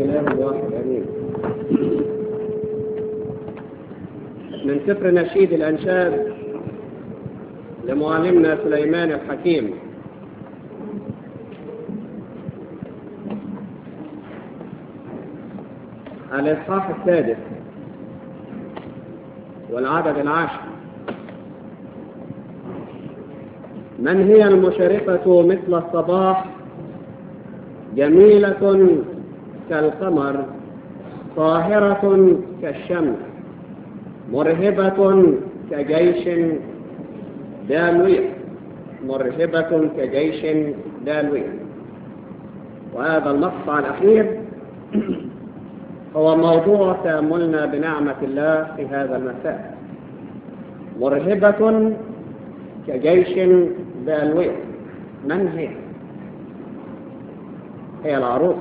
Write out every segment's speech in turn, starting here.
الإله الواحد أمين من سفر نشيد الأنشاد لمعلمنا سليمان الحكيم الإصحاح السادس والعدد العاشر من هي المشرقة مثل الصباح جميلة كالقمر طاهرة كالشمس مرهبة كجيش دالوية مرهبة كجيش دالوية وهذا المقطع الأخير هو موضوع تأملنا بنعمة الله في هذا المساء مرهبة كجيش دالوية من هي؟ هي العروس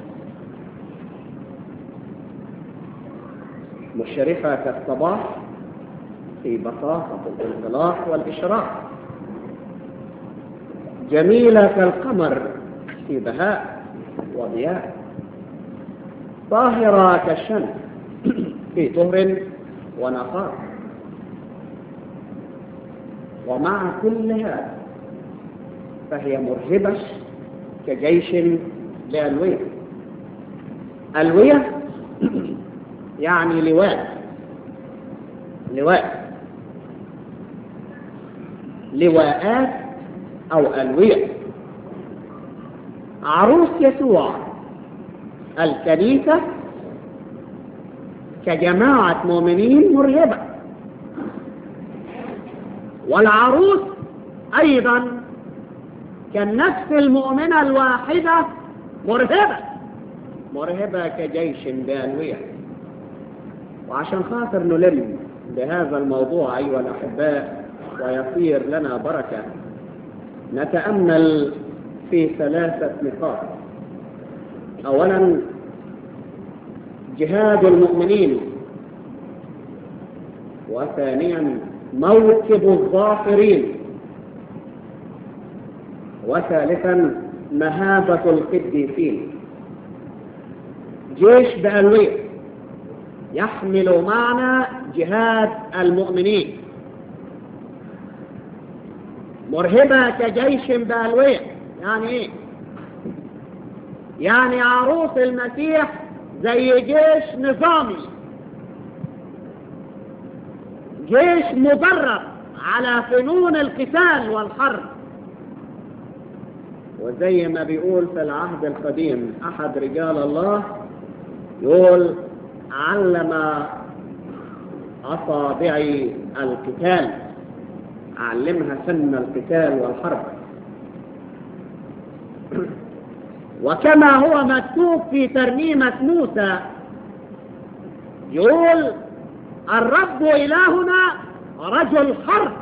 مشرفة كالصباح في بساطة الانطلاق والإشراق جميلة كالقمر في بهاء وضياء طاهرة كالشمس في طهر ونقاء ومع كل هذا فهي مرهبة كجيش لألوية ألوية يعني لواء لواء لواءات أو ألوية عروس يسوع الكنيسة كجماعة مؤمنين مرهبة والعروس أيضا كالنفس المؤمنة الواحدة مرهبة مرهبة كجيش بألوية وعشان خاطر نلم بهذا الموضوع أيها الأحباء ويصير لنا بركة نتأمل في ثلاثة نقاط أولا جهاد المؤمنين وثانيا موكب الظافرين وثالثا مهابة القديسين جيش بألوية يحمل معنى جهاد المؤمنين مرهبة كجيش بألوية يعني ايه يعني عروس المسيح زي جيش نظامي جيش مدرب على فنون القتال والحرب وزي ما بيقول في العهد القديم احد رجال الله يقول علم اصابعي القتال علمها فن القتال والحرب وكما هو مكتوب في ترنيمة موسى يقول الرب إلهنا رجل حرب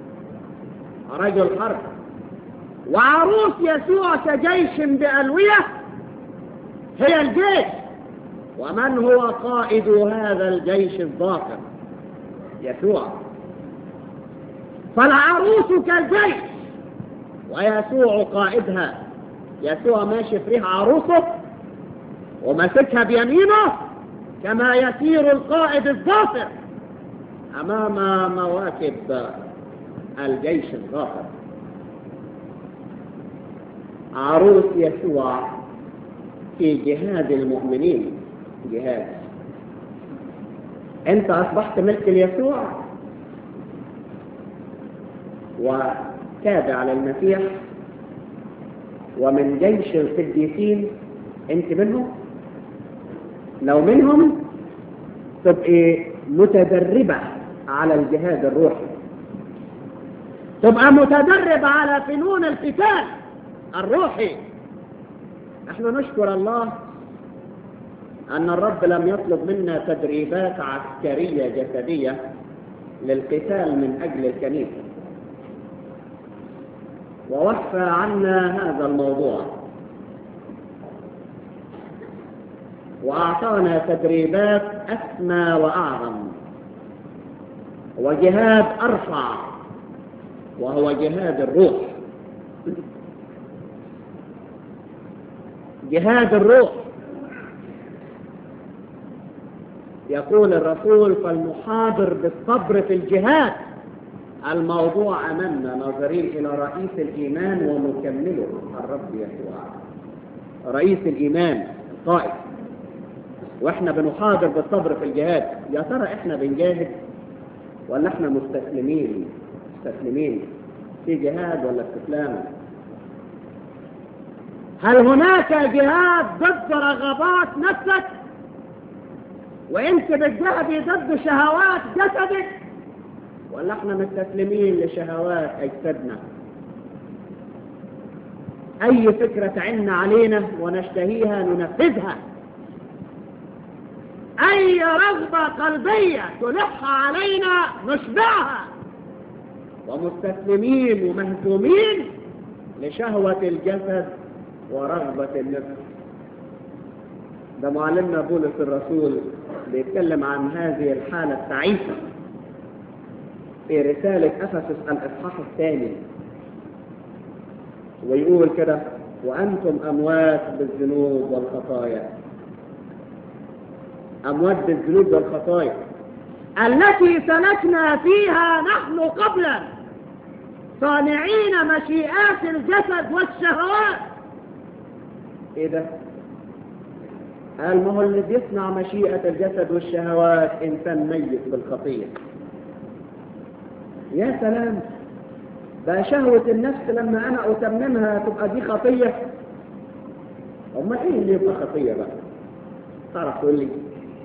رجل حرب وعروس يسوع كجيش بألوية هي الجيش ومن هو قائد هذا الجيش الظافر يسوع فالعروس كالجيش ويسوع قائدها يسوع ماشي في ريح عروسه وماسكها بيمينه كما يسير القائد الظافر امام مواكب الجيش الظافر عروس يسوع في جهاد المؤمنين جهاد انت اصبحت ملك ليسوع وتابع للمسيح ومن جيش القديسين انت منهم لو منهم تبقي متدربة على الجهاد الروحي تبقى متدرب على فنون القتال الروحي نحن نشكر الله أن الرب لم يطلب منا تدريبات عسكرية جسدية للقتال من أجل الكنيسة ووفى عنا هذا الموضوع وأعطانا تدريبات أسمى وأعظم وجهاد أرفع وهو جهاد الروح جهاد الروح يقول الرسول فالمحاضر بالصبر في الجهاد الموضوع أمامنا ناظرين إلى رئيس الإيمان ومكمله الرب يسوع رئيس الإيمان القائد وإحنا بنحاضر بالصبر في الجهاد يا ترى إحنا بنجاهد ولا إحنا مستسلمين مستسلمين في جهاد ولا استسلام هل هناك جهاد ضد رغبات نفسك وانت بتجاهدي ضد شهوات جسدك ولا احنا مستسلمين لشهوات اجسادنا اي فكرة تعن علينا ونشتهيها ننفذها اي رغبة قلبية تلح علينا نشبعها ومستسلمين ومهزومين لشهوة الجسد ورغبة النفس ده معلمنا بولس الرسول بيتكلم عن هذه الحالة التعيسة في رسالة أفسس الإصحاح الثاني ويقول كده وأنتم أموات بالذنوب والخطايا أموات بالذنوب والخطايا التي سلكنا فيها نحن قبلا صانعين مشيئات الجسد والشهوات ايه ده قال ما هو اللي بيصنع مشيئة الجسد والشهوات انسان ميت بالخطية يا سلام ده شهوة النفس لما انا اتممها تبقى دي خطية اما ايه اللي يبقى خطية بقى تعرف تقول لي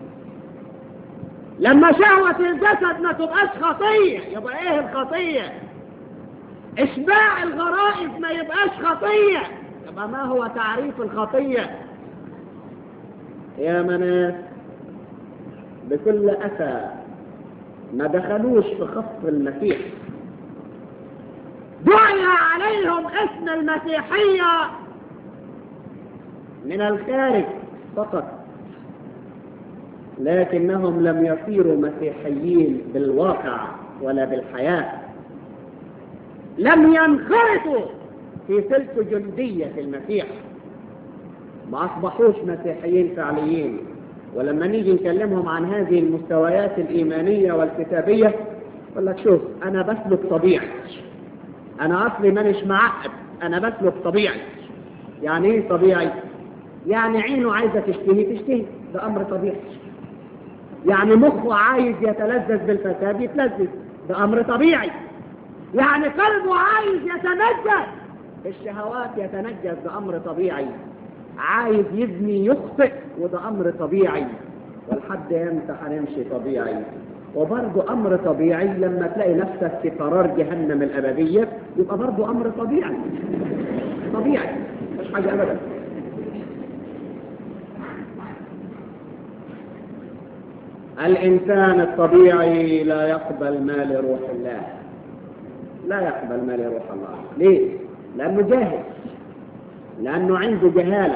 لما شهوة الجسد ما تبقاش خطية يبقى ايه الخطية اشباع الغرائز ما يبقاش خطية يبقى ما هو تعريف الخطية يا مناس بكل أسى ما دخلوش في خط المسيح دعي عليهم اسم المسيحية من الخارج فقط لكنهم لم يصيروا مسيحيين بالواقع ولا بالحياة لم ينخرطوا في سلك جندية المسيح ما أصبحوش مسيحيين فعليين ولما نيجي نكلمهم عن هذه المستويات الإيمانية والكتابية يقول لك شوف أنا بسلك طبيعي أنا أصلي مانيش معقد أنا بسلك طبيعي يعني إيه طبيعي؟ يعني عينه عايزة تشتهي تشتهي ده أمر طبيعي يعني مخه عايز يتلذذ بالفساد يتلذذ ده أمر طبيعي يعني قلبه عايز يتنجس الشهوات يتنجس ده أمر طبيعي عايز يزني يخطئ وده أمر طبيعي والحد امتى هنمشي طبيعي وبرضه أمر طبيعي لما تلاقي نفسك في قرار جهنم الأبدية يبقى برضه أمر طبيعي طبيعي مش حاجة أبدا الإنسان الطبيعي لا يقبل ما لروح الله لا يقبل ما لروح الله ليه؟ لأنه جاهل لأنه عنده جهالة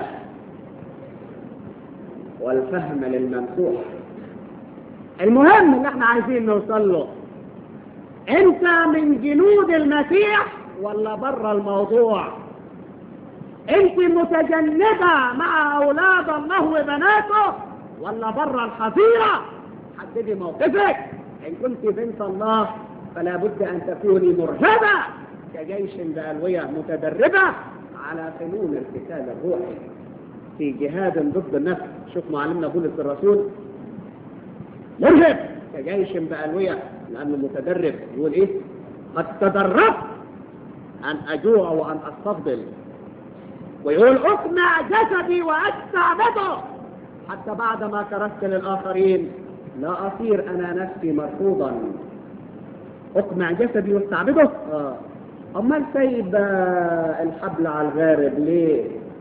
والفهم للممسوح المهم اللي احنا عايزين نوصل له انت من جنود المسيح ولا بره الموضوع انت متجنبة مع اولاد الله وبناته ولا بره الحظيرة حددي موقفك ان كنت بنت الله فلا بد ان تكوني مرهبة كجيش بألوية متدربة على فنون القتال الروحي في جهاد ضد النفس شوف معلمنا بولس الرسول مرهب كجيش بألوية لأنه متدرب يقول إيه قد تدربت أن أجوع وأن أستفضل ويقول أقنع جسدي وأستعبده حتى بعد ما كرست للآخرين لا أصير أنا نفسي مرفوضا أقنع جسدي واستعبده آه. أمال سايب الحبل على الغارب ليه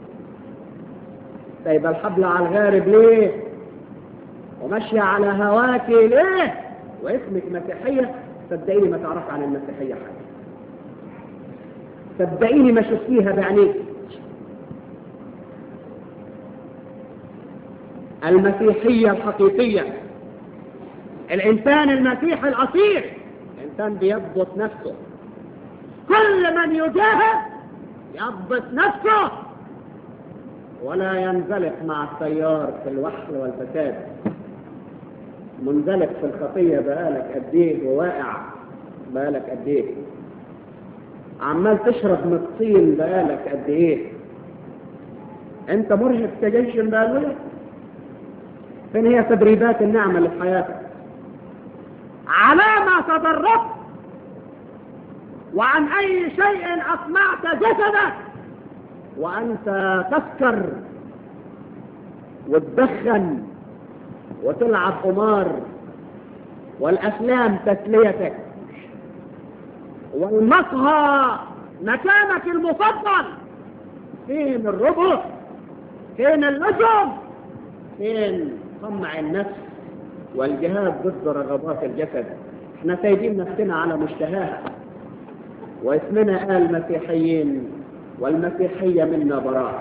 سايب الحبل على الغارب ليه وماشية على هواك ليه واسمك مسيحية صدقيني ما تعرف عن المسيحية حاجة صدقيني ما شفتيها بعينيك المسيحية الحقيقية الإنسان المسيحي الأصيل إنسان بيضبط نفسه كل من يجاهد يضبط نفسه ولا ينزلق مع التيار في الوحل والفساد منزلق في الخطية بقالك قد ايه وواقع بقالك قد ايه عمال تشرب من الطين بقالك قد ايه انت مرهق كجيش بالوية فين هي تدريبات النعمة اللي في حياتك على ما تدربت وعن اي شيء اطمعت جسدك وانت تسكر وتدخن وتلعب قمار والافلام تسليتك والمقهى مكانك المفضل فين الربط فين اللزم فين طمع النفس والجهاد ضد رغبات الجسد احنا سايبين نفسنا على مشتهاها واسمنا قال مسيحيين والمسيحية منا براء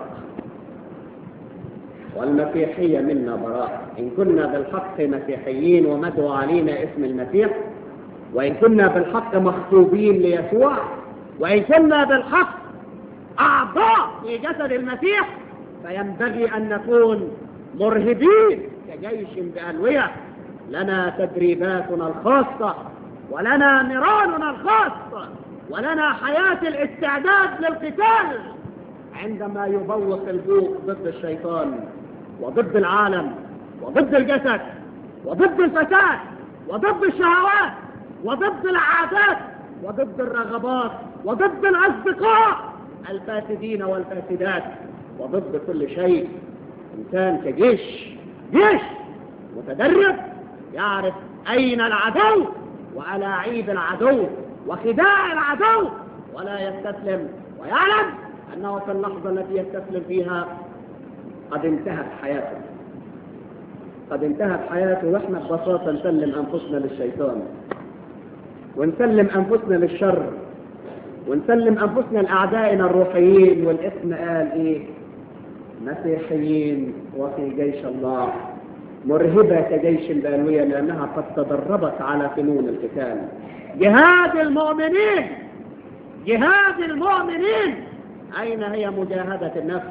والمسيحية منا براء إن كنا بالحق مسيحيين ومدعو علينا اسم المسيح وإن كنا بالحق مخطوبين ليسوع وإن كنا بالحق أعضاء في جسد المسيح فينبغي أن نكون مرهبين كجيش بألوية لنا تدريباتنا الخاصة ولنا نيراننا الخاصة ولنا حياة الاستعداد للقتال عندما يبوق البوق ضد الشيطان وضد العالم وضد الجسد وضد الفساد وضد الشهوات وضد العادات وضد الرغبات وضد الأصدقاء الفاسدين والفاسدات وضد كل شيء إنسان كجيش جيش متدرب يعرف أين العدو وألاعيب العدو وخداع العدو ولا يستسلم ويعلم أنه في اللحظة التي يستسلم فيها قد انتهت حياته قد انتهت حياته واحنا ببساطة نسلم أنفسنا للشيطان ونسلم أنفسنا للشر ونسلم أنفسنا لأعدائنا الروحيين والاسم قال إيه مسيحيين وفي جيش الله مرهبة كجيش البالوية لأنها قد تدربت على فنون القتال جهاد المؤمنين جهاد المؤمنين أين هي مجاهدة النفس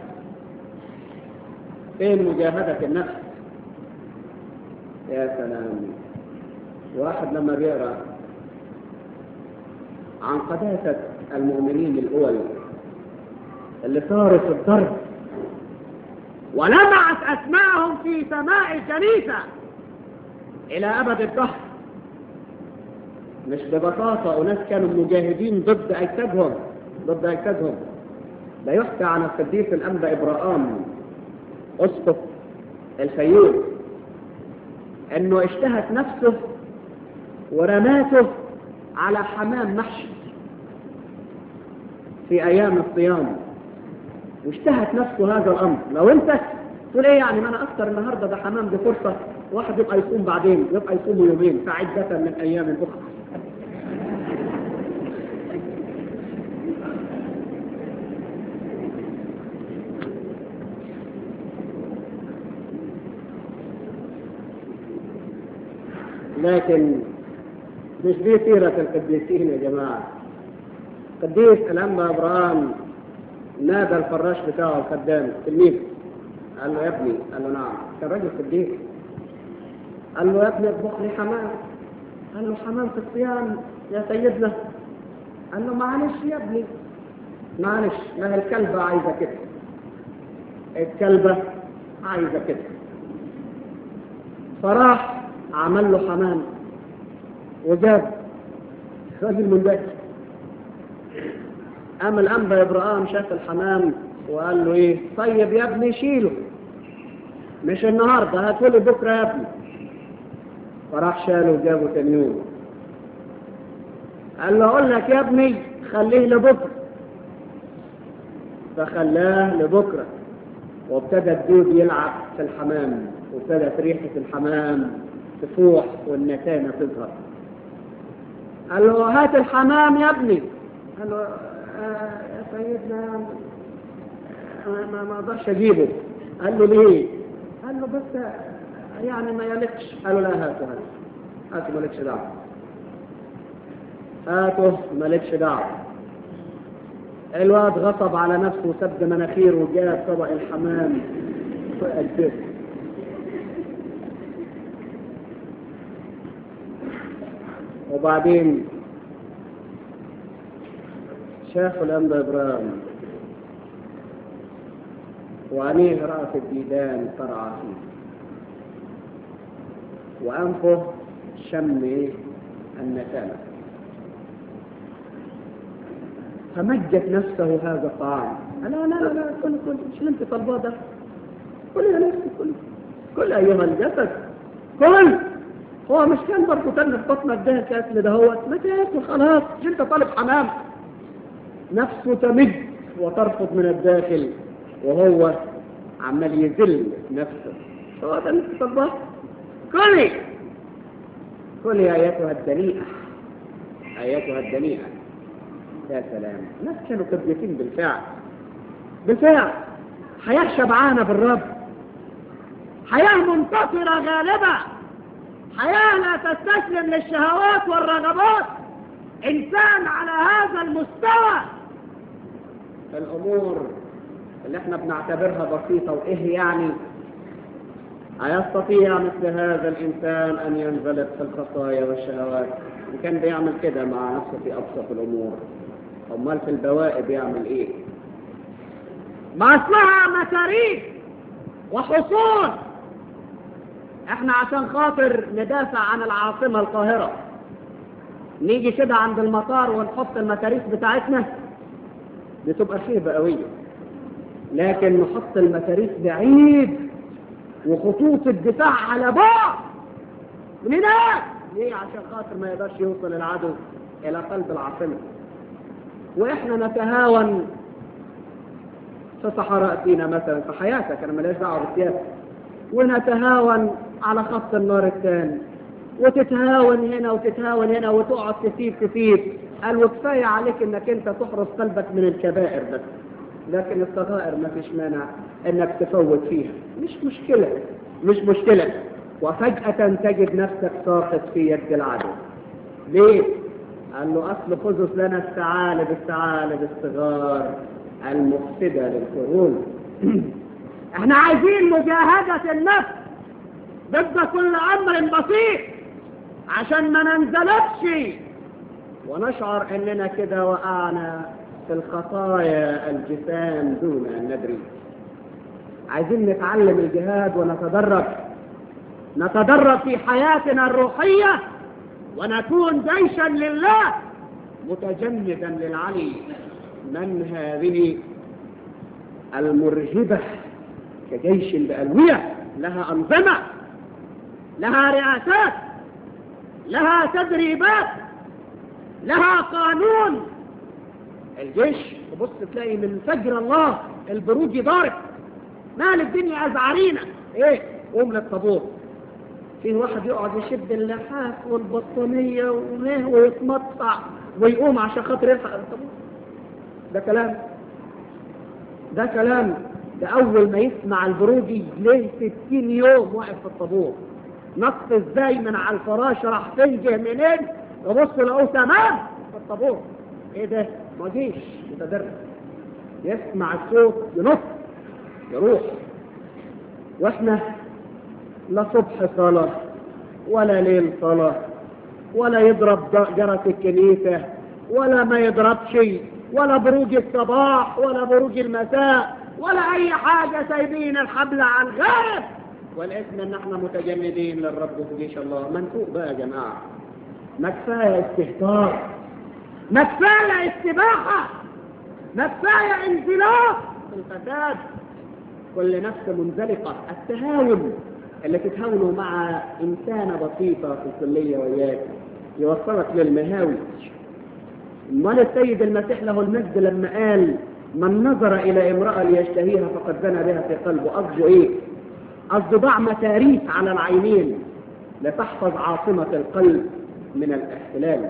فين مجاهدة النفس يا سلام واحد لما بيقرأ عن قداسة المؤمنين الأول اللي صاروا في الضرب ولمعت أسماءهم في سماء الكنيسة إلى أبد الدهر مش ببساطة وناس كانوا مجاهدين ضد أجسادهم ضد أجسادهم لا يحكى عن القديس الأنبا إبراهام أسقف الفيوم أنه اشتهت نفسه ورماته على حمام محشي في أيام الصيام واشتهت نفسه هذا الأمر لو أنت تقول إيه يعني ما أنا أفطر النهاردة ده حمام دي فرصة واحد يبقى يصوم بعدين يبقى يصوم يومين فعدة من أيام أخرى لكن مش دي سيرة القديسين يا جماعة قديس الأنبا إبراهيم نادى الفراش بتاعه الخدام تلميذ قال له يا ابني قال له نعم كان راجل قديس قال له يا ابني اطبخ لي حمام قال له حمام في الصيام يا سيدنا قال له معلش يا ابني معلش ما هي الكلبة عايزة كده الكلبة عايزة كده فراح عمل له حمام وجاب راجل منبكي قام الأنبا إبراهيم شاف الحمام وقال له إيه طيب يا ابني شيله مش النهاردة هاتولي بكرة يا ابني فراح شاله وجابه تاني يوم قال له أقول لك يا ابني خليه لبكرة فخلاه لبكرة وابتدى الدود يلعب في الحمام وابتدت ريحة الحمام تفوح والنتانة تظهر قال له هات الحمام يا ابني قال له آه يا سيدنا آه ما ما اقدرش اجيبه قال له ليه قال له بس يعني ما يليقش قال له لا هاته هاته هاته مالكش دعوه هاته مالكش دعوه الواد غصب على نفسه وسد مناخيره وجاب طبق الحمام وقدمه وبعدين شافوا الأنبا إبراهيم وعينيه رأت الديدان ترعى فيه وأنفه شم النسامة فمجت نفسه هذا الطعام لا لا لا لا كل كل مش اللي انت طالباه ده كل يا نفسي كل كل ايها الجسد كل هو مش كان برضه تن في بطنك ده كاكل ده هو ما تاكل خلاص مش انت طالب حمام نفسه تمد وترفض من الداخل وهو عمال يذل نفسه هو ده اللي انت طالباه كلي كلي يا ايتها الدنيئه ايتها الدنيئه يا سلام الناس كانوا كبيتين بالفعل بالفعل حياة شبعانة بالرب حياة منتصرة غالبة حياة لا تستسلم للشهوات والرغبات إنسان على هذا المستوى الأمور اللي احنا بنعتبرها بسيطة وإيه يعني أيستطيع مثل هذا الإنسان أن ينزلق في الخطايا والشهوات وكان بيعمل كده مع نفسه في أبسط الأمور أمال في البوائب يعمل إيه ما أصلها مكاريد وحصول احنا عشان خاطر ندافع عن العاصمة القاهرة نيجي كده عند المطار ونحط المكاريس بتاعتنا بتبقى خيبة قوية لكن نحط المكاريس بعيد وخطوط الدفاع على بعد من هناك ليه عشان خاطر ما يقدرش يوصل العدو الى قلب العاصمة واحنا نتهاون في صحراء سينا مثلا في حياتك انا ماليش دعوه بالسياسه ونتهاون على خط النار الثاني وتتهاون هنا وتتهاون هنا وتقعد تسيب تسيب قال وكفايه عليك انك انت تحرس قلبك من الكبائر بس لكن الصغائر ما فيش مانع انك تفوت فيها مش مشكله مش مشكله وفجاه تجد نفسك ساقط في يد العدو ليه قال له اصل خذوا لنا الثعالب الثعالب الصغار المفسدة للقرون احنا عايزين مجاهدة النفس ضد كل امر بسيط عشان ما ننزلقش ونشعر اننا كده وقعنا في الخطايا الجسام دون ان ندري عايزين نتعلم الجهاد ونتدرب نتدرب في حياتنا الروحية ونكون جيشا لله متجندا للعلي من هذه المرهبة كجيش بألوية لها أنظمة لها رئاسات لها تدريبات لها قانون الجيش تبص تلاقي من فجر الله البروج ضارب مال الدنيا أزعرينا ايه قوم للطابور في واحد يقعد يشد اللحاف والبطانية ويتمطع ويقوم عشان خاطر يلحق الطابور ده كلام ده كلام ده أول ما يسمع البروجي ليه 60 يوم واقف في الطابور نط ازاي من على الفراش راح فين جه منين يبص لقوه تمام في الطابور ايه ده ما جيش متدرب يسمع الصوت ينط يروح واحنا لا صبح صلاة ولا ليل صلاة ولا يضرب جرس الكنيسة ولا ما يضرب شيء ولا بروج الصباح ولا بروج المساء ولا اي حاجة سايبين الحبل على الغير والاسم ان احنا متجندين للرب في جيش الله منفوق بقى يا جماعة ما كفاية استهتار ما كفاية استباحة ما كفاية انزلاق في الفساد كل نفس منزلقة التهاون اللي تتهاونوا مع إنسانة بسيطة في الكلية وياك يوصلك للمهاوي امال السيد المسيح له المجد لما قال من نظر إلى امرأة ليشتهيها فقد زنى بها في قلبه قصده إيه؟ قصده ضع متاريس على العينين لتحفظ عاصمة القلب من الاحتلال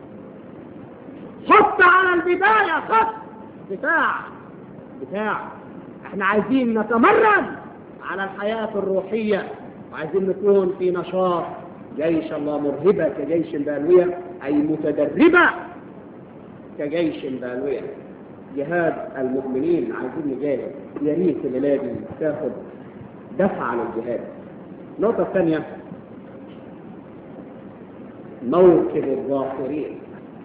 حط على البداية خط دفاع دفاع احنا عايزين نتمرن على الحياة الروحية وعايزين نكون في نشاط جيش الله مرهبة كجيش البالوية أي متدربة كجيش البالوية جهاد المؤمنين عايزين نجاهد يا ريت الليلة دي تاخد دفع على الجهاد النقطة الثانية موكب الظافرين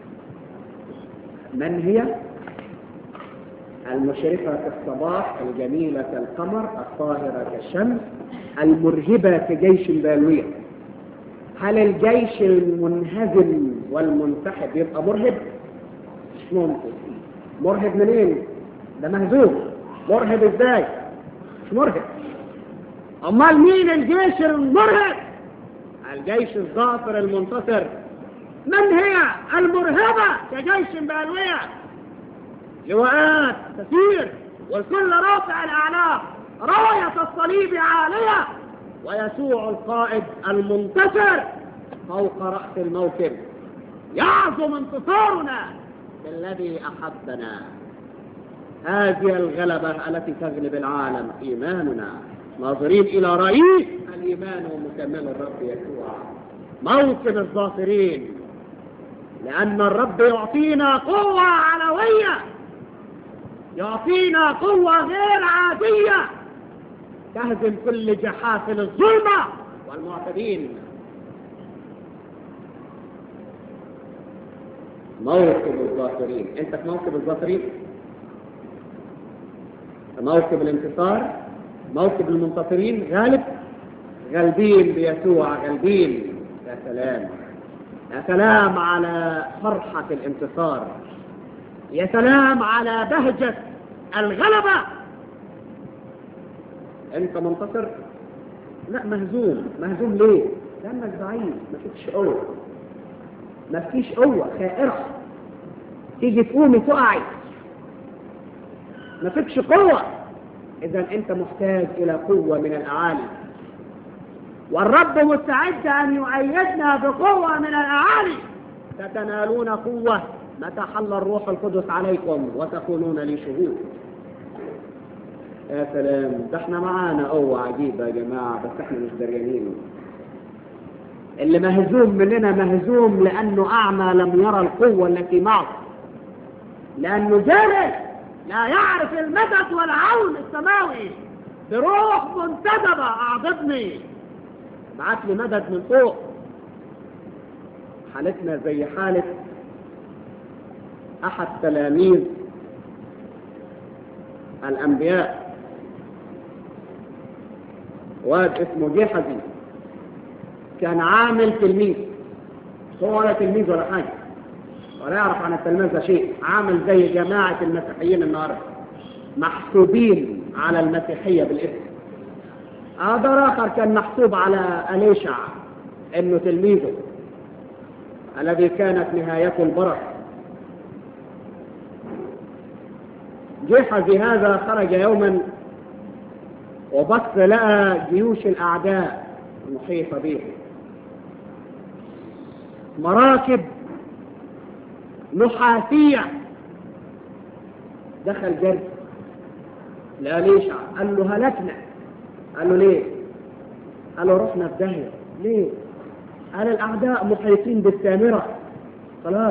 من هي المشرفة كالصباح الجميلة كالقمر الطاهرة كالشمس المرهبة كجيش البالوية هل الجيش المنهزم والمنسحب يبقى مرهب؟ مش ممكن مرهب منين؟ ده مهزوم مرهب ازاي؟ مش مرهب امال مين الجيش المرهب؟ الجيش الظافر المنتصر من هي المرهبة كجيش بالوية لواءات تسير والكل رافع الأعناق راية الصليب عالية ويسوع القائد المنتصر فوق رأس الموكب يعظم انتصارنا بالذي أحبنا هذه الغلبة التي تغلب العالم إيماننا ناظرين إلى رئيس الإيمان ومكمل الرب يسوع موكب الظافرين لأن الرب يعطينا قوة علوية يعطينا قوة غير عادية تهزم كل جحافل الظلمة والمعتدين موكب الظافرين انت في موكب الظافرين موكب الانتصار موكب المنتصرين غالب غالبين بيسوع غالبين يا سلام يا سلام على فرحة الانتصار يا سلام على بهجة الغلبة انت منتصر لا مهزوم مهزوم ليه لانك ضعيف ما فيكش قوة ما فيش قوة خائرة تيجي تقومي تقعي ما فيكش قوة اذا انت محتاج الى قوة من الاعالي والرب مستعد ان يؤيدنا بقوة من الاعالي ستنالون قوة متى حل الروح القدس عليكم وتكونون لي شهود يا سلام ده احنا معانا قوة عجيبة يا جماعة بس احنا مش دريانين اللي مهزوم مننا مهزوم لأنه أعمى لم يرى القوة التي معه لأنه جاهل لا يعرف المدد والعون السماوي بروح منتدبة أعضدني بعت لي مدد من فوق حالتنا زي حالة أحد تلاميذ الأنبياء واد اسمه جحدي كان عامل تلميذ هو ولا تلميذ ولا حاجة ولا يعرف عن التلميذ ده شيء عامل زي جماعة المسيحيين النهاردة محسوبين على المسيحية بالاسم آخر آخر كان محسوب على أليشع إنه تلميذه الذي كانت نهايته البركة جحزي هذا خرج يوما وبص لقى جيوش الأعداء المحيطة به مراكب نحاسية دخل جري لا ليش قال له هلكنا قال له ليه قال له رحنا في داهية ليه قال الأعداء محيطين بالسامرة خلاص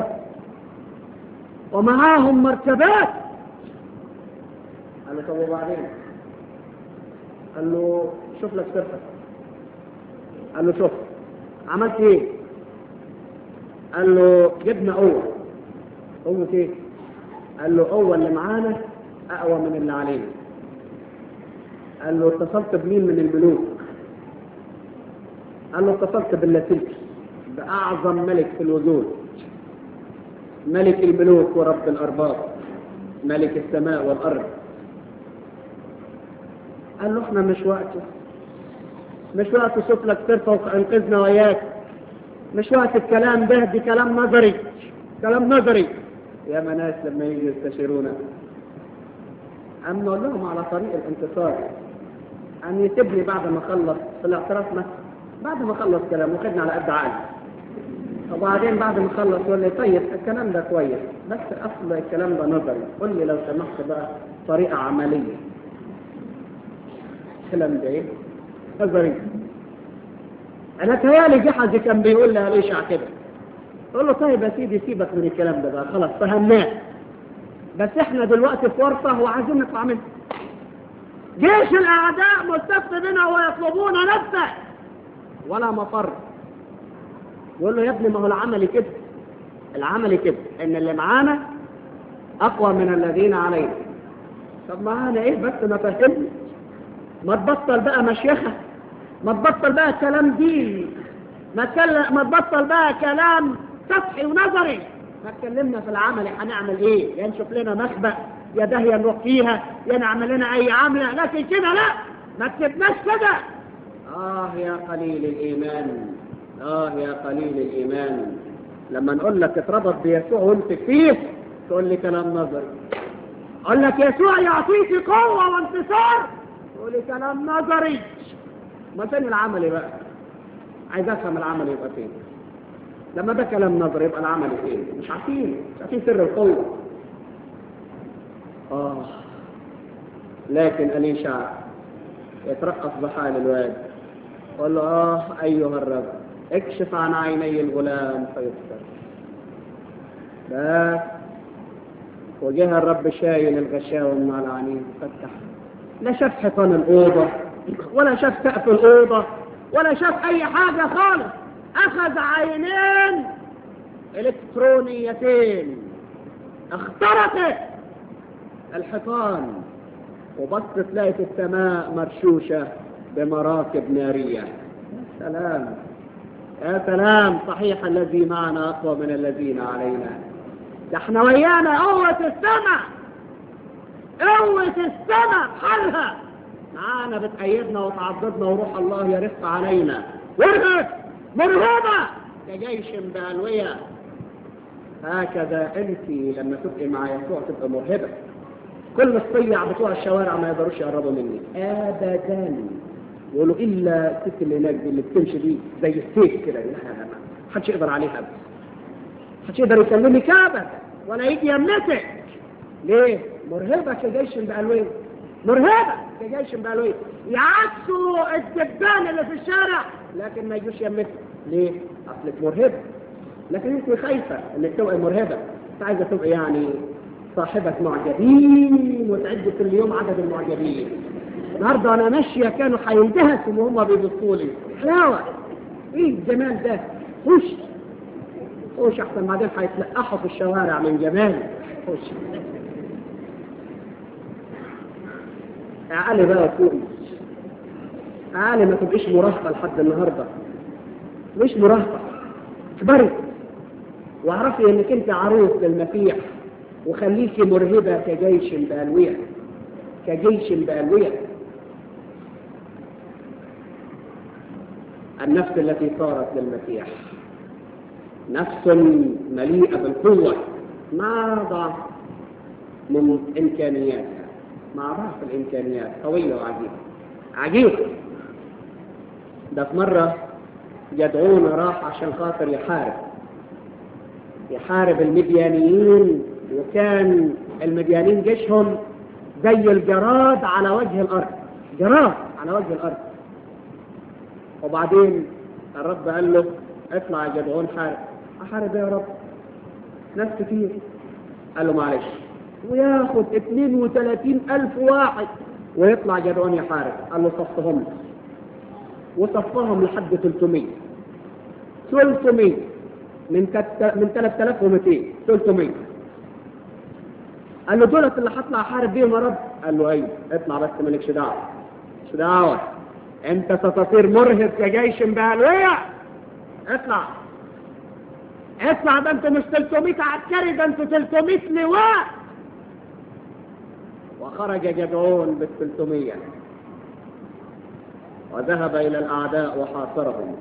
ومعاهم مركبات قال له طب وبعدين قال له شوف لك سرفة قال له شوف عملت ايه قال له جبنا قوة قوة ايه قال له قوة اللي معانا اقوى من اللي علينا قال له اتصلت بمين من الملوك قال له اتصلت باللاسلكي بأعظم ملك في الوجود ملك الملوك ورب الأرباب ملك السماء والأرض قال له احنا مش وقته مش وقت شوف لك ترفع وانقذنا وياك مش وقت الكلام ده دي كلام نظري كلام نظري يا ناس لما يجي يستشيرونا أما نقول لهم على طريق الانتصار أن يسيبني بعد ما خلص في الاعتراف مثلا بعد ما خلص كلام وخدنا على قد عقلي وبعدين بعد ما خلص يقول لي طيب الكلام ده كويس بس اصل الكلام ده نظري قول لي لو سمحت بقى طريقه عمليه الكلام ده ايه نظري انا تهيالي جحزي كان بيقول لي ليش كده قول له طيب يا سيدي سيبك من الكلام ده بقى خلاص فهمناه بس احنا دلوقتي في ورطه وعايزين نطلع منها جيش الاعداء مستفت بنا ويطلبون نفسه ولا مفر يقول له يا ابني ما هو العمل كده العمل كده ان اللي معانا اقوى من الذين علينا طب معانا ايه بس ما فهمني ما تبطل بقى مشيخة ما تبطل بقى كلام دين ما تكلم ما تبطل بقى كلام سطحي ونظري ما اتكلمنا في العمل هنعمل ايه يا نشوف لنا مخبأ يا داهية نروح فيها يا نعمل لنا اي عملة لكن كده لا ما تسيبناش كده اه يا قليل الايمان اه يا قليل الايمان لما نقول لك اتربط بيسوع وانت فيه تقول لي كلام نظري اقول لك يسوع يعطيك قوة وانتصار تقول لي كلام نظري ما فين العمل بقى عايز افهم العمل يبقى فين لما ده كلام نظري يبقى العمل فين مش عارفين مش عارفين سر القوة اه لكن أليشع يترقص بحال الواد قال له اه ايها الرب اكشف عن عيني الغلام فيبصر بس وجه الرب شايل الغشاوة من على عينيه فتح لا شاف حيطان الأوضة ولا شاف سقف الأوضة ولا شاف أي حاجة خالص أخذ عينين إلكترونيتين اخترقت الحيطان وبصت لقيت السماء مرشوشة بمراكب نارية سلام يا سلام صحيح الذي معنا أقوى من الذين علينا ده احنا ويانا قوة السماء قوة السماء حالها معانا بتأيدنا وتعضدنا وروح الله يرق علينا ورهب مرهبة كجيش بألوية هكذا انت لما تبقي مع يسوع تبقى مرهبة كل الصيع بتوع الشوارع ما يقدروش يقربوا مني ابدا يقولوا الا الست اللي هناك دي اللي بتمشي دي زي السيف كده لا ما حدش يقدر عليها ابدا محدش يقدر يكلمك ابدا ولا يجي يمسك ليه؟ مرهبة كجيش بألوين مرهبة كجيش بألوين يعكسوا الدبان اللي في الشارع لكن ما يجوش يمسك ليه؟ اصلك مرهبة لكن انت خايفة انك تبقى مرهبة انت عايزة تبقى يعني صاحبة معجبين وتعد كل يوم عدد المعجبين النهارده انا ماشية كانوا هيندهسوا وهم بيبصوا لي حلاوة ايه الجمال ده خش خش احسن بعدين هيتلقحوا في الشوارع من جمال خش تعالي بقى فوقي تعالي ما تبقيش مراهقة لحد النهارده مش مراهقة اكبري واعرفي انك انت عروس للمسيح وخليكي مرهبة كجيش بألوية كجيش بألوية النفس التي صارت للمسيح نفس مليئة بالقوة مع ضعف من إمكانياتها مع ضعف الإمكانيات قوية وعجيبة عجيبة ده في مرة جدعون راح عشان خاطر يحارب يحارب المديانيين وكان المديانين جيشهم زي الجراد على وجه الأرض جراد على وجه الأرض وبعدين الرب قال له اطلع يا جدعون حارب احارب يا رب ناس كتير قال له معلش وياخد 32 ألف واحد ويطلع جدعون يحارب قال له صفهم وصفهم لحد 300 300 من كت... من 3200 300 قال له دولت اللي هطلع احارب بيهم يا رب قال له ايوه اطلع بس مالكش دعوه مش دعوه انت ستصير مرهب كجيش بألوية اطلع اطلع ده انت مش 300 عسكري ده انت 300 لواء وخرج جدعون بال 300 وذهب الى الاعداء وحاصرهم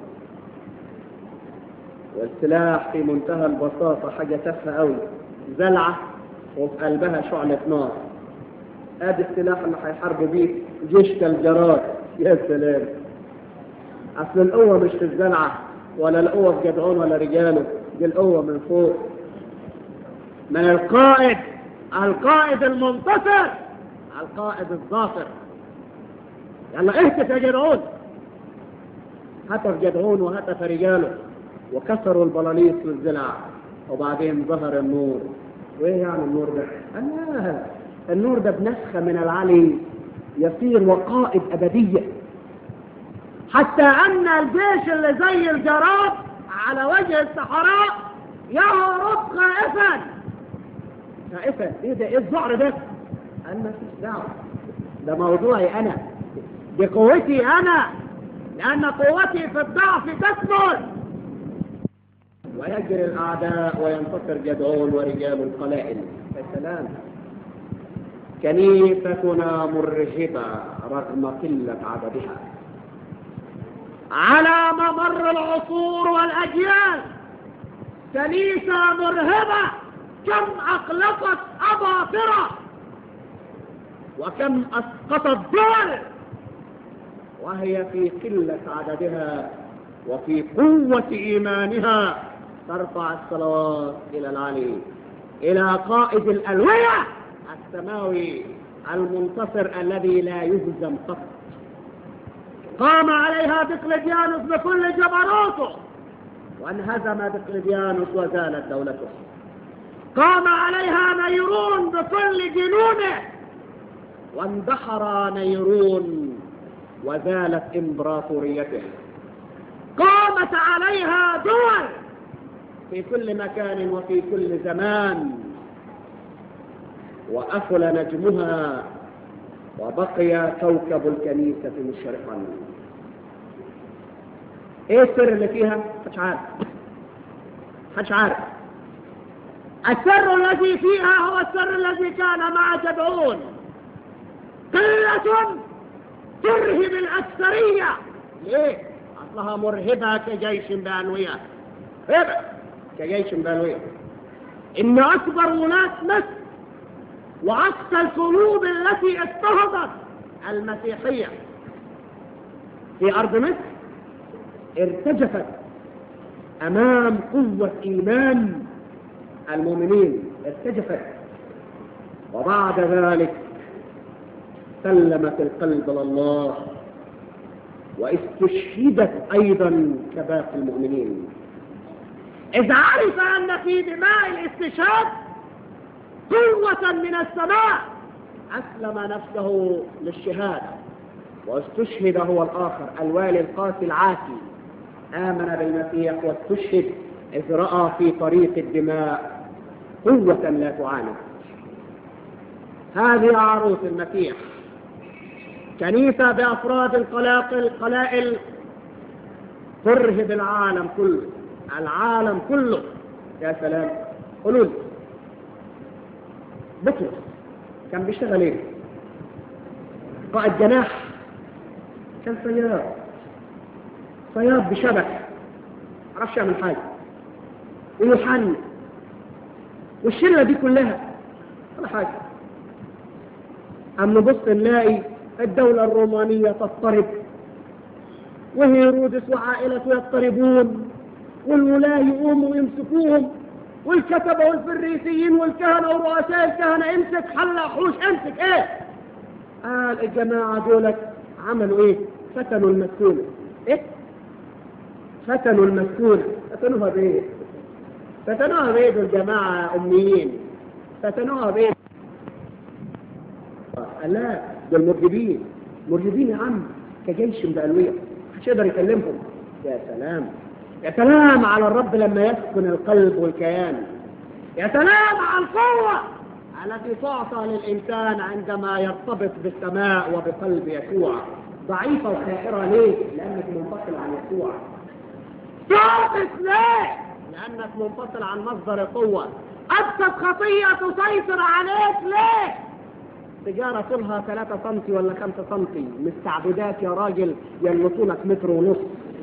والسلاح في منتهى البساطة حاجة تافهة قوي زلعة وفي قلبها شعلة نار ادي السلاح اللي هيحاربوا بيه جيش كالجراد يا سلام اصل القوة مش في الزلعة ولا القوة في جدعون ولا رجاله دي القوة من فوق من القائد القائد المنتصر القائد الظافر يلا اهتف يا جدعون هتف جدعون وهتف رجاله وكسروا البلاليص والزلع وبعدين ظهر النور وايه يعني النور ده؟ الله النور ده بنسخة من العلي يصير وقائد أبدية حتى أن الجيش اللي زي الجراد على وجه الصحراء يهرب خائفا خائفا ايه ده ايه الذعر ده قال ما فيش دعوه ده موضوعي انا دي قوتي انا لان قوتي في الضعف تكمل ويجري الاعداء وينتصر جدعون ورجال القلائل يا سلام كنيستنا مرهبة رغم قلة عددها على ممر العصور والأجيال كنيسة مرهبة كم أقلقت أباطرة وكم أسقطت دول وهي في قلة عددها وفي قوة إيمانها ترفع الصلوات إلى العلي إلى قائد الألوية السماوي المنتصر الذي لا يهزم قط قام عليها دقلديانوس بكل جبروته وانهزم دقلديانوس وزالت دولته قام عليها نيرون بكل جنونه واندحر نيرون وزالت امبراطوريته قامت عليها دول في كل مكان وفي كل زمان وأفل نجمها وبقي كوكب الكنيسة مشرقا ايه السر اللي فيها مش عارف مش عارف السر الذي فيها هو السر الذي كان مع جدعون قلة ترهب الأكثرية ليه؟ أصلها مرهبة كجيش بأنوية هبة كجيش بأنوية إن أكبر ولاة مصر وأقصى القلوب التي اضطهدت المسيحية في أرض مصر ارتجفت أمام قوة إيمان المؤمنين ارتجفت وبعد ذلك سلمت القلب لله واستشهدت أيضا كباقي المؤمنين إذ عرف أن في دماء الاستشهاد قوة من السماء أسلم نفسه للشهادة واستشهد هو الآخر الوالي القاسي العاتي آمن بالمسيح واستشهد إذ رأى في طريق الدماء قوة لا تعانى هذه عروس المسيح كنيسة بأفراد القلاقل قلائل ترهب العالم كله العالم كله يا سلام قولوا لي بطرس كان بيشتغل ايه قائد جناح كان صياد صياد بشبك معرفش يعمل حاجه ويوحنا والشله دي كلها ولا حاجه اما نبص نلاقي الدوله الرومانيه تضطرب وهيرودس وعائلته يضطربون والولاة يقوموا ويمسكوهم والكتبة والفريسيين والكهنة ورؤساء الكهنة امسك حلق حوش امسك ايه قال الجماعة دولت عملوا ايه فتنوا المسكونة ايه فتنوا المسكونة فتنوها بايه فتنوها بايه دول جماعة اميين فتنوها بايه قال لا دول مرجبين مرجبين يا عم كجيش بألوية محدش يقدر يكلمهم يا سلام يا سلام على الرب لما يسكن القلب والكيان يا سلام على القوة التي تعطى للإنسان عندما يرتبط بالسماء وبقلب يسوع ضعيفة وخائرة ليه؟ لأنك منفصل عن يسوع تعطس ليه؟ لأنك منفصل عن مصدر القوة أبسط خطية تسيطر عليك ليه؟ سيجارة طولها 3 سم ولا 5 سم مستعبدات يا راجل يلطوا لك متر ونص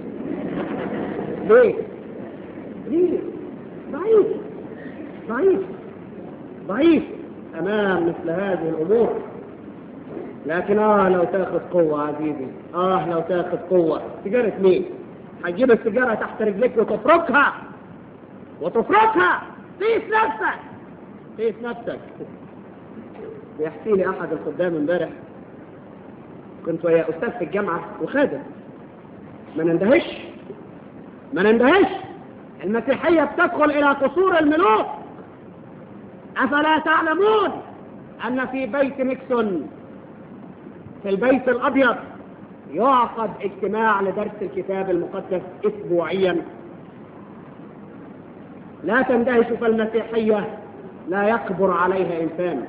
ليه؟ ليه؟ ضعيف ضعيف ضعيف أمام مثل هذه الأمور لكن آه لو تاخذ قوة عزيزي آه لو تاخذ قوة سيجارة مين؟ هتجيب السيجارة تحت رجلك وتفركها وتفركها قيس نفسك قيس نفسك بيحكي لي أحد الخدام امبارح كنت ويا أستاذ في الجامعة وخادم ما نندهش ما نندهش المسيحية بتدخل إلى قصور الملوك أفلا تعلمون أن في بيت نيكسون في البيت الأبيض يعقد اجتماع لدرس الكتاب المقدس أسبوعيا لا تندهش فالمسيحية لا يكبر عليها إنسان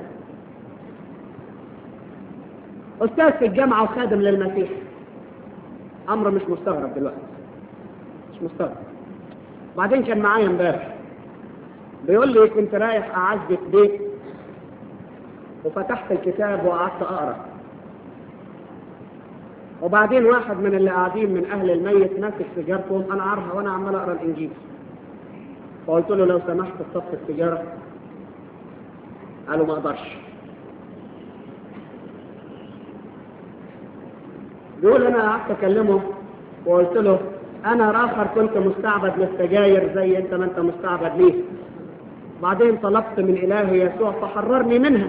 أستاذ في الجامعة وخادم للمسيح أمر مش مستغرب دلوقتي مش مستغرب بعدين كان معايا امبارح بيقول لي كنت رايح أعزف بيت وفتحت الكتاب وقعدت أقرأ وبعدين واحد من اللي قاعدين من أهل الميت ماسك سيجارته أنا عارها وأنا عمال أقرأ الإنجيل فقلت له لو سمحت تصفي السيجارة قالوا ما أقدرش بيقول أنا قعدت أكلمه وقلت له أنا آخر كنت مستعبد للسجاير زي أنت ما أنت مستعبد ليه بعدين طلبت من إله يسوع فحررني منها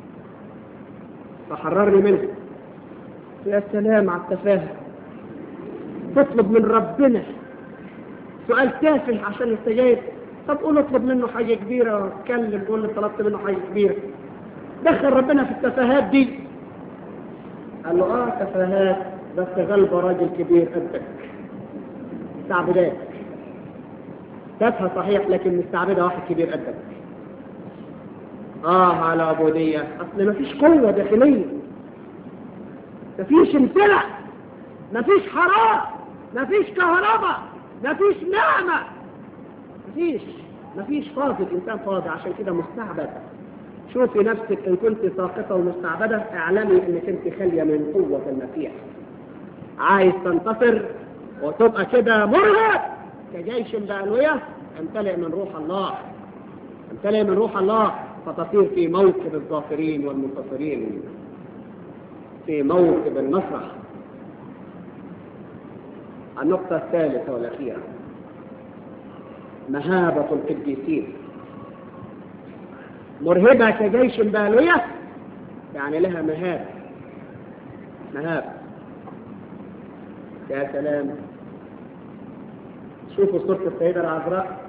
فحررني منها يا سلام على التفاهة تطلب من ربنا سؤال تافه عشان السجاير طب قول اطلب منه حاجة كبيرة اتكلم قول لي طلبت منه حاجة كبيرة دخل ربنا في التفاهات دي قال له اه تفاهات بس غلب راجل كبير قدك استعبدات تافهة صحيح لكن مستعبدة واحد كبير قدك اه على عبودية اصل مفيش قوة داخلية مفيش امتلع مفيش حرارة مفيش كهرباء مفيش نعمة مفيش مفيش فاضي الإنسان فاضي عشان كده مستعبد شوفي نفسك إن كنت ساقطة ومستعبدة اعلمي إنك أنت خالية من قوة المسيح عايز تنتصر وتبقى كده مرهق كجيش بألوية امتلئ من روح الله امتلئ من روح الله فتصير في موكب الظافرين والمنتصرين في موكب المسرح النقطة الثالثة والأخيرة مهابة القديسين مرهبة كجيش بالية يعني لها مهاب مهاب يا سلام شوفوا صورة السيدة العذراء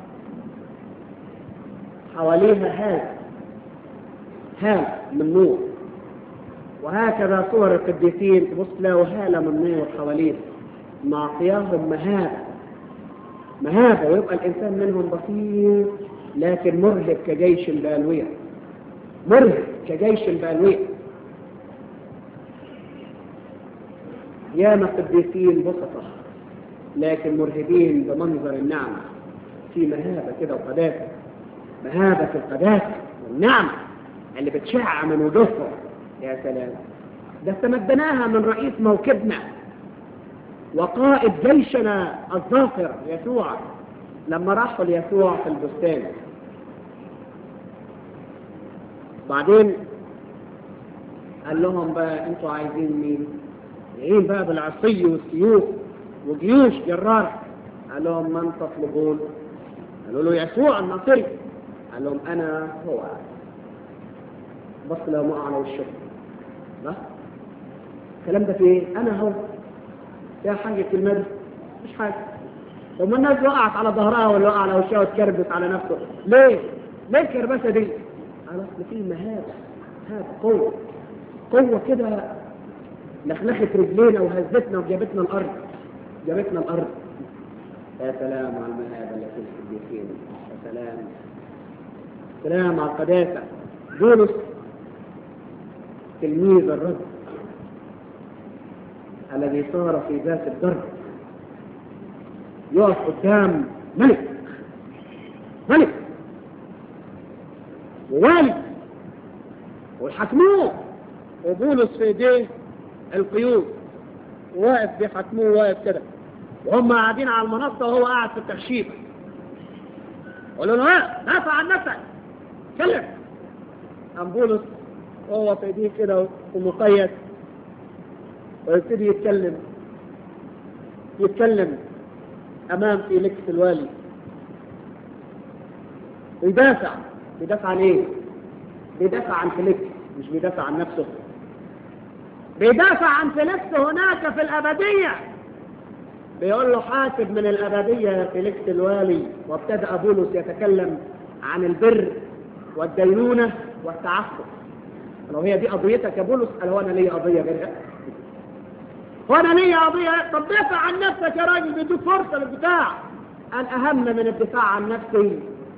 حواليها هال هال من نور وهكذا صور القديسين تبص تلاقوا هالة من نور حواليه معطياهم مهابة مهابة ويبقى الإنسان منهم بسيط لكن مرهب كجيش بالوية مرهب كجيش بالوية ياما قديسين بسطة لكن مرهبين بمنظر النعمة في مهابة كده وقداسة مهابة في القداسة والنعمة اللي بتشع من وجوههم يا سلام ده استمدناها من رئيس موكبنا وقائد جيشنا الظافر يسوع لما راحوا ليسوع في البستان بعدين قال لهم بقى انتوا عايزين مين جايين بقى بالعصي والسيوف وجيوش جرارة قال لهم من تطلبون قالوا له يسوع الناصري قال لهم انا هو بص لهم على وشهم لا الكلام ده في ايه انا هو يا حاجة كلمة دي مش حاجة طب ما الناس وقعت على ظهرها ولا وقع على وشها وتكربس على نفسه ليه؟ ليه الكربسة دي؟ على اصل في مهابة مهابة قوة قوة كده لخلخت رجلينا وهزتنا وجابتنا الأرض جابتنا الأرض يا سلام على المهابة التي في القديسين يا سلام سلام على القداسة بولس تلميذ الرب الذي صار في ذات الدرب يقف قدام ملك ملك ووالي ويحاكموه وبولس في ايديه القيود واقف بيحاكموه واقف كده وهم قاعدين على المنصه وهو قاعد في التخشيب قالوا له ها دافع عن نفسك اتكلم قام بولس وهو في ايديه كده ومقيد ويبتدي يتكلم يتكلم امام فيليكس الوالي ويدافع بيدافع عن ايه؟ بيدافع عن فيليكس مش بيدافع عن نفسه بيدافع عن فيليكس هناك في الابديه بيقول له حاسب من الابديه يا فيليكس الوالي وابتدا بولس يتكلم عن البر والدينونه والتعفف لو هي دي قضيتك يا بولس قال هو انا ليا قضيه غيرها وانا ليا قضيه طب دافع عن نفسك يا راجل بيدوك فرصه للدفاع قال اهم من الدفاع عن نفسي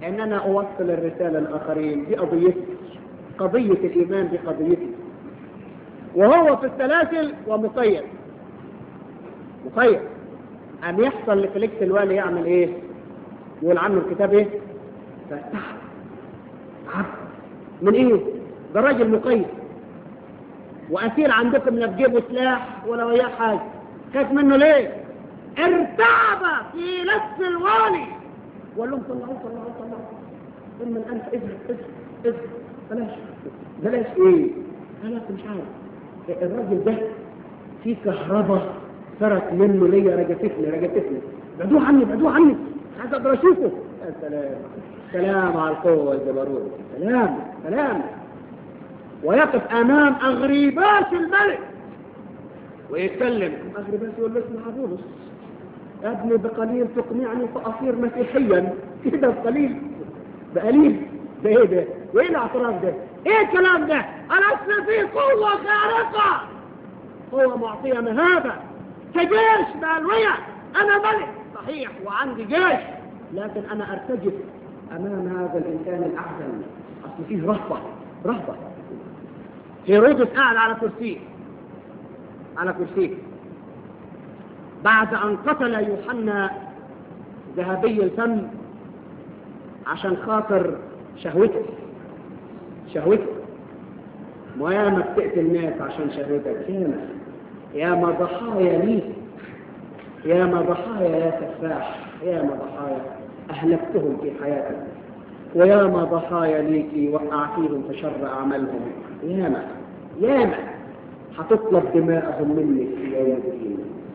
ان انا اوصل الرسالة للاخرين دي قضيتي قضية الايمان دي قضيتي وهو في السلاسل ومقيد مقيد أم يحصل لفليكس الوالي يعمل ايه يقول عنه الكتاب ايه فاستحب عبد من ايه ده راجل مقيد واسير عندكم لا في جيبه سلاح ولا وياه حاجه خاف منه ليه ارتعب في لبس الوالي وقال لهم طلعوا طلعوا طلعوا ثم الان اذهب اذهب اذهب بلاش بلاش ايه انا مش عارف الراجل ده في كهرباء سرت منه ليا رجفتني رجفتني بعدوه عني بعدوه عني مش عايز اقدر اشوفه يا سلام سلام على القوه والجبروت سلام سلام ويقف امام اغريباس الملك ويتكلم اغريباس يقول له اسمع بولس يا ابني بقليل تقنعني فاصير مسيحيا كده بقليل بقليل ده ايه ده وايه الاعتراف ده ايه الكلام ده انا اصل في قوه خارقه قوه معطيه مهابه كجيش بالوية انا ملك صحيح وعندي جيش لكن انا ارتجف امام هذا الانسان الاعظم اصل فيه رهبه رهبه هيرودس قاعد على كرسيه على كرسيه بعد ان قتل يوحنا ذهبي الفم عشان خاطر شهوته شهوته وياما بتقتل ناس عشان شهوتك ياما ياما ضحايا ليك ياما ضحايا يا سفاح ياما ضحايا اهلكتهم في حياتك وياما ضحايا ليكي وقعتيهم في شر اعمالهم ياما ياما هتطلب دماءهم منك في يوم الدين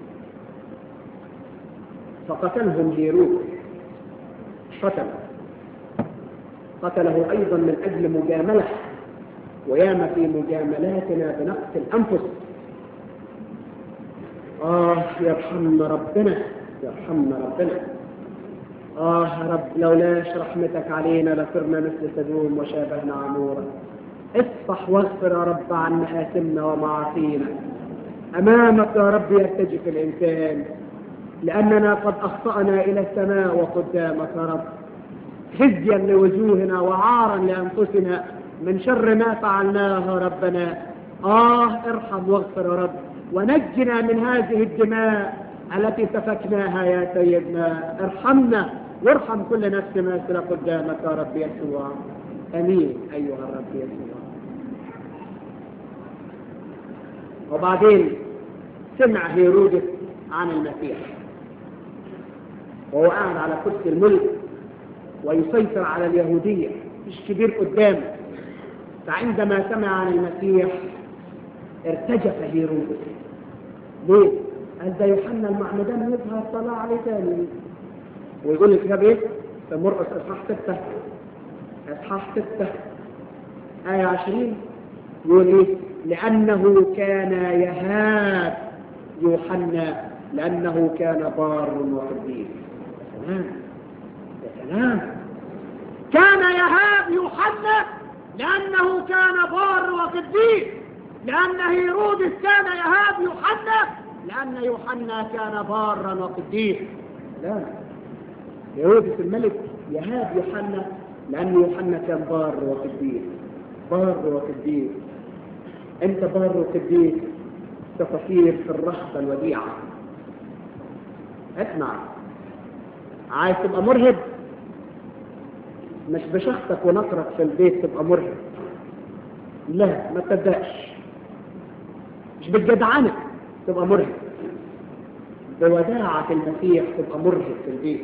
فقتلهم هيرود قتل قتله ايضا من اجل مجامله وياما في مجاملاتنا بنقص الانفس اه يرحمنا ربنا يرحمنا ربنا اه يا رب لولاش رحمتك علينا لصرنا مثل سدوم وشابهنا عمورا اصفح واغفر يا رب عن مآثمنا ومعاصينا امامك يا رب يرتجف الانسان لاننا قد اخطانا الى السماء وقدامك يا رب خزيا لوجوهنا وعارا لانفسنا من شر ما فعلناه ربنا اه ارحم واغفر يا رب ونجنا من هذه الدماء التي سفكناها يا سيدنا ارحمنا وارحم كل نفس ماسرة قدامك يا رب يسوع امين ايها الرب يسوع وبعدين سمع هيرودس عن المسيح وهو قاعد على كرسي الملك ويسيطر على اليهودية مش كبير قدامه فعندما سمع عن المسيح ارتجف هيرودس ليه؟ قال ده يوحنا المعمدان يظهر طلع عليه تاني ويقول الكتاب ايه؟ في مرقس اصحاح 6 اصحاح 6 آية 20 يقول ايه؟ لأنه كان يهاب يوحنا لأنه كان بار وقديس سلام يا سلام كان يهاب يوحنا لأنه كان بار وقديس لأن هيرودس كان يهاب يوحنا لأن يوحنا كان بارا وقديس لا هيرودس الملك يهاب يوحنا لأن يوحنا كان بار وقديس بار وقديس أنت بار وقديس تصير في الرهبة الوديعة اسمع عايز تبقى مرهب مش بشخصك ونقرك في البيت تبقى مرهب لا ما تصدقش مش بالجدعنة تبقى مرهب بوداعة المسيح تبقى مرهب في البيت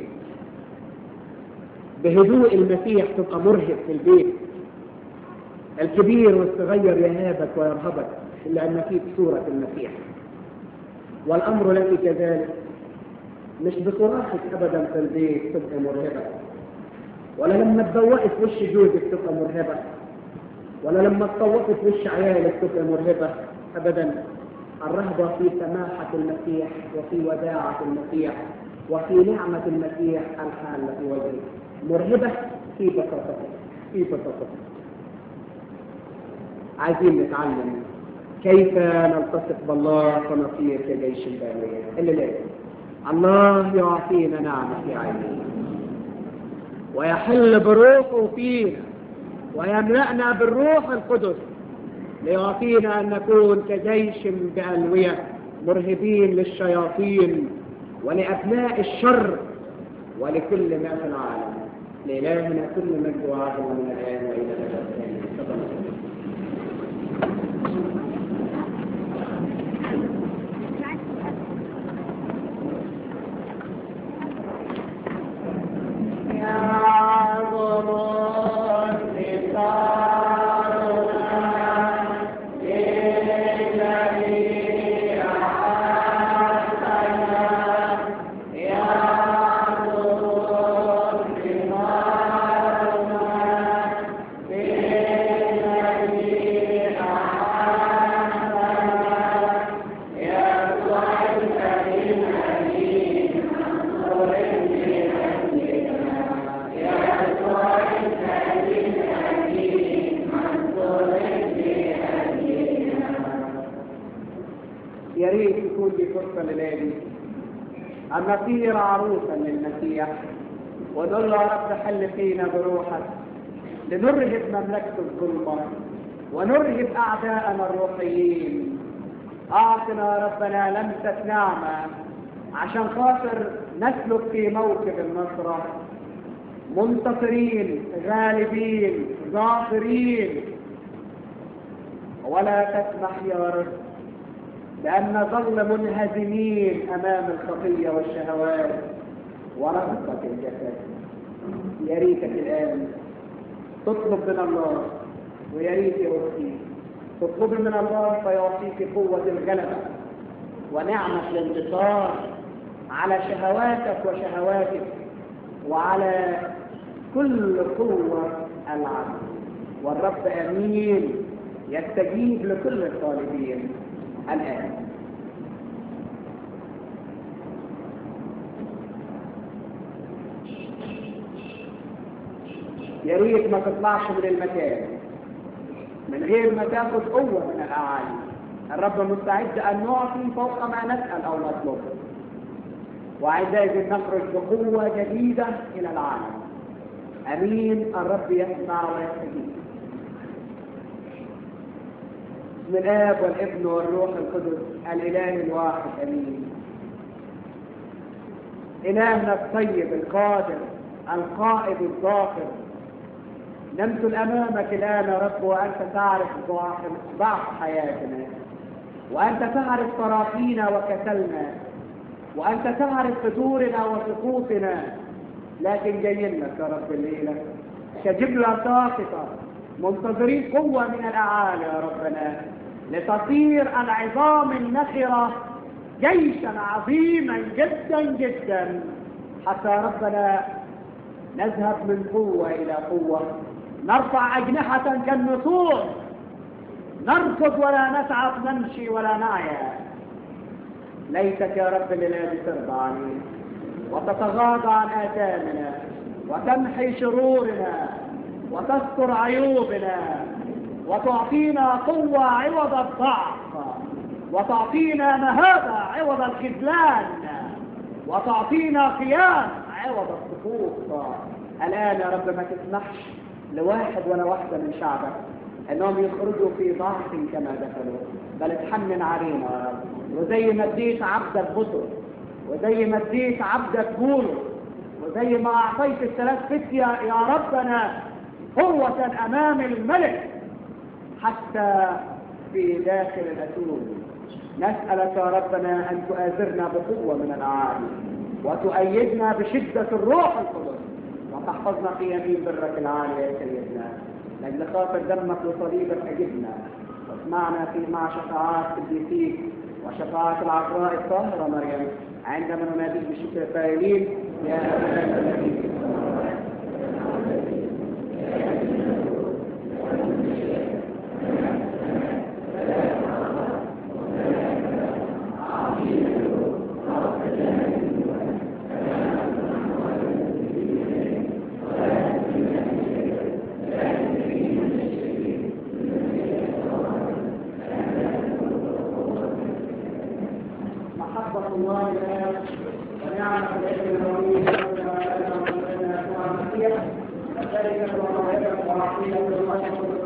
بهدوء المسيح تبقى مرهب في البيت الكبير والصغير يهابك ويرهبك لأن فيك صورة المسيح والأمر لك كذلك مش بصراحك أبدا في البيت تبقى مرهبة ولا لما تدوقي في وش جوزك تبقى مرهبة ولا لما تطوقي في وش عيالك تبقى مرهبة أبدا الرهبة في سماحة المسيح وفي وداعة المسيح وفي نعمة المسيح الحالة في وجهه مرهبة في بساطته في بساطته عايزين نتعلم كيف نلتصق بالله فنصير كجيش البالية اللي لازم الله يعطينا نعمة في عينه ويحل بروحه فينا ويملأنا بالروح القدس ليعطينا أن نكون كجيش بألوية مرهبين للشياطين ولأبناء الشر ولكل ما في العالم لإلهنا كل مجد وعظمة من الآن وإلى الأبد يا ريت يكون لي فرصة لليلي أن نصير عروسا للمسيح ونقول له يا رب حل فينا بروحك لنرهب مملكة الظلمة ونرهب أعداءنا الروحيين أعطنا يا ربنا لمسة نعمة عشان خاطر نسلك في موكب النصرة منتصرين غالبين ظافرين ولا تسمح يا رب لأن نظل منهزمين أمام الخطية والشهوات ورغبة الجسد يا ريتك الآن تطلب من الله ويا ريت يا أختي تطلبي من الله فيعطيك قوة الغلبة ونعمة الانتصار على شهواتك وشهواتك وعلى كل قوة العبد والرب أمين يستجيب لكل الطالبين الآن يا ريت ما تطلعش من المكان من غير ما تاخذ قوة من الأعالي الرب مستعد أن نعطي فوق ما نسأل أو نطلب وعندئذ نخرج بقوة جديدة إلى العالم أمين الرب يسمع ويستجيب بسم الآب والابن والروح القدس الإله الواحد أمين إلهنا الطيب القادر القائد الظافر نمثل أمامك الآن يا رب وأنت تعرف ضعف ضعف حياتنا وأنت تعرف تراخينا وكسلنا وأنت تعرف فتورنا وسقوطنا لكن جايين لك يا رب الليلة كجبلة ساقطة منتظرين قوة من الأعالي يا ربنا لتصير العظام النخرة جيشا عظيما جدا جدا حتى ربنا نذهب من قوة إلى قوة نرفع أجنحة كالنسور نركض ولا نتعب نمشي ولا نعيا ليتك يا رب الذي ترضى علينا وتتغاضى عن آثامنا وتمحي شرورنا وتستر عيوبنا وتعطينا قوة عوض الضعف وتعطينا مهابة عوض الخذلان وتعطينا قيام عوض السقوط الآن يا رب ما تسمحش لواحد ولا واحدة من شعبك انهم يخرجوا في ضعف كما دخلوا بل اتحنن علينا يا رب وزي ما اديت عبدك بطرس وزي ما اديت عبدك بولس وزي ما اعطيت الثلاث فتية يا ربنا قوة امام الملك حتى في داخل الأسود نسألك يا ربنا أن تؤازرنا بقوة من الأعالي وتؤيدنا بشدة الروح القدس وتحفظنا في يمين برك العالي يا سيدنا لأجل خاطر دمك وصليبك أجبنا واسمعنا في مع شفاعات قديسيك وشفاعات العذراء الطاهرة مريم عندما نناديك بشكر القائلين يا أبانا الذي محبة الله الآن ونعمة الابن الرميز شركة وموهبة ورحمة بالمشهد